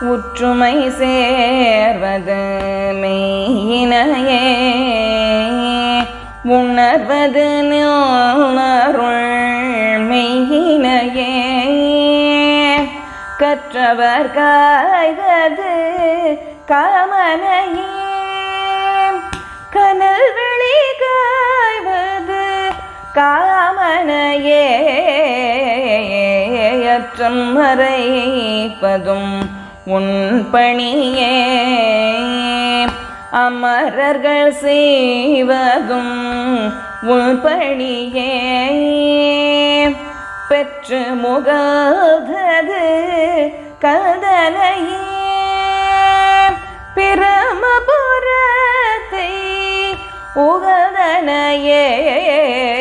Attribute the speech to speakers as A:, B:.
A: உற்றுமை சேர்வது மெய்யினையே உணர்வது நிலருள் மெய்யினையே கற்றவர் காய்வது காமனையே கனல் வெளி காய்வது காமனையே அற்றம் மறைப்பதும் உன் பணியே அமரர்கள் செய்வதும் உன் பணியே பெற்று முகாதது கதனையே பிரமபுரத்தை உகதனையே